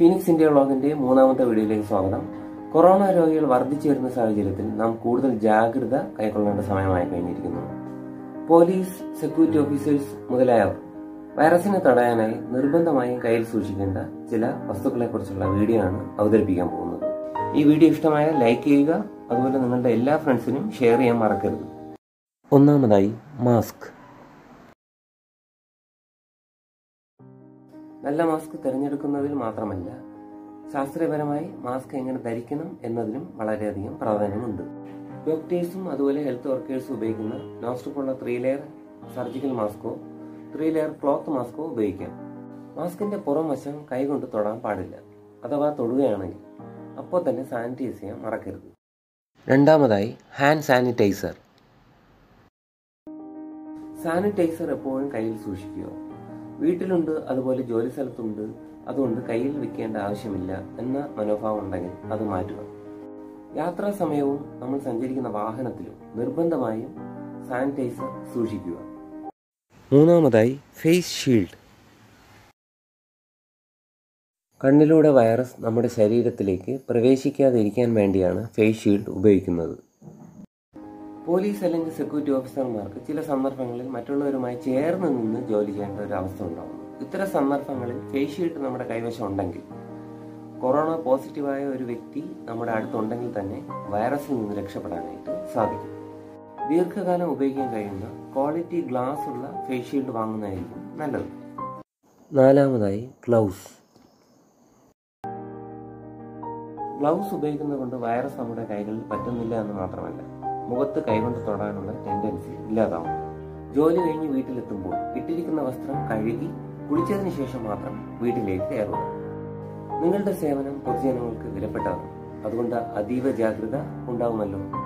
phoenix India വ്ളോഗിന്റെ മൂന്നാമത്തെ വീഡിയോയിലേക്ക് സ്വാഗതം കൊറോണ രോഗികൾ വർദ്ധിച്ചു വരുന്ന സാഹചര്യത്തിൽ നാം കൂടുതൽ ജാഗ്രത കൈക്കൊള്ളേണ്ട സമയമായി കഴിഞ്ഞിരിക്കുന്നു പോലീസ് സെക്യൂരിറ്റി ഓഫീസേഴ്സ് മുതലായവർ വൈറസിനെ തടയാനായി നിർബന്ധമായും കയ്യിൽ സൂക്ഷിക്കേണ്ട ചില വസ്തുക്കളെക്കുറിച്ചുള്ള വീഡിയോ ആണ് അവതരിപ്പിക്കാൻ പോകുന്നത് ഈ വീഡിയോ ഇഷ്ടമായാൽ ലൈക്ക് ചെയ്യുക അതുപോലെ നിങ്ങളുടെ എല്ലാ ഫ്രണ്ട്സിനും ഷെയർ ചെയ്യാൻ മറക്കരുത് ഒന്നാമതായി മാസ്ക് നല്ല മാസ്ക് തിരഞ്ഞെടുക്കുന്നതിൽ മാത്രമല്ല ശാസ്ത്രീയപരമായി മാസ്ക് എങ്ങനെ ധരിക്കണം എന്നതിനും വളരെയധികം പ്രാധാന്യമുണ്ട് ഡോക്ടേഴ്സും അതുപോലെ ഹെൽത്ത് വർക്കേഴ്സും ഉപയോഗിക്കുന്ന നോസ്റ്റ്രിപ്പുള്ള ത്രീ ലെയർ സർജിക്കൽ മാസ്കോ ത്രീ ലെയർ ക്ലോത്ത് മാസ്കോ ഉപയോഗിക്കാം മാസ്കിന്റെ പുറം വശം കൈകൊണ്ട് തൊടാൻ പാടില്ല അഥവാ തൊടുകയാണെങ്കിൽ അപ്പോൾ തന്നെ സാനിറ്റൈസ് ചെയ്യാൻ മറക്കരുത് രണ്ടാമതായി ഹാൻഡ് സാനിറ്റൈസർ സാനിറ്റൈസർ എപ്പോഴും കയ്യിൽ സൂക്ഷിക്കുക വീട്ടിലുണ്ട് അതുപോലെ ജോലി സ്ഥലത്തുണ്ട് അതുകൊണ്ട് കയ്യിൽ വെക്കേണ്ട ആവശ്യമില്ല എന്ന മനോഭാവം ഉണ്ടെങ്കിൽ അത് മാറ്റുക യാത്രാ സമയവും നമ്മൾ സഞ്ചരിക്കുന്ന വാഹനത്തിലും നിർബന്ധമായും സാനിറ്റൈസർ സൂക്ഷിക്കുക മൂന്നാമതായി ഫേസ് ഷീൽഡ് കണ്ണിലൂടെ വൈറസ് നമ്മുടെ ശരീരത്തിലേക്ക് പ്രവേശിക്കാതിരിക്കാൻ വേണ്ടിയാണ് ഫേസ് ഷീൽഡ് ഉപയോഗിക്കുന്നത് പോലീസ് അല്ലെങ്കിൽ സെക്യൂരിറ്റി ഓഫീസർമാർക്ക് ചില സന്ദർഭങ്ങളിൽ മറ്റുള്ളവരുമായി ചേർന്ന് നിന്ന് ജോലി ചെയ്യേണ്ട ഒരു അവസ്ഥ ഉണ്ടാകുന്നു ഇത്തരം സന്ദർഭങ്ങളിൽ ഫേസ് ഷീൽഡ് നമ്മുടെ കൈവശം ഉണ്ടെങ്കിൽ കൊറോണ പോസിറ്റീവായ ഒരു വ്യക്തി നമ്മുടെ അടുത്തുണ്ടെങ്കിൽ തന്നെ വൈറസിൽ നിന്ന് രക്ഷപ്പെടാനായിട്ട് സാധിക്കും ദീർഘകാലം ഉപയോഗിക്കാൻ കഴിയുന്ന ക്വാളിറ്റി ഗ്ലാസ് ഉള്ള ഫേസ് ഷീൽഡ് വാങ്ങുന്നതായിരിക്കും നല്ലത് നാലാമതായി ഗ്ലൗസ് ഗ്ലൗസ് ഉപയോഗിക്കുന്നത് കൊണ്ട് വൈറസ് നമ്മുടെ കൈകളിൽ പറ്റുന്നില്ല എന്ന് മാത്രമല്ല മുഖത്ത് കൈകൊണ്ട് തൊടാനുള്ള ടെൻഡൻസി ഇല്ലാതാവും ജോലി കഴിഞ്ഞ് വീട്ടിലെത്തുമ്പോൾ ഇട്ടിരിക്കുന്ന വസ്ത്രം കഴുകി കുളിച്ചതിന് ശേഷം മാത്രം വീട്ടിലേക്ക് കയറുക നിങ്ങളുടെ സേവനം പൊതുജനങ്ങൾക്ക് വിലപ്പെട്ടതാണ് അതുകൊണ്ട് അതീവ ജാഗ്രത ഉണ്ടാവുമല്ലോ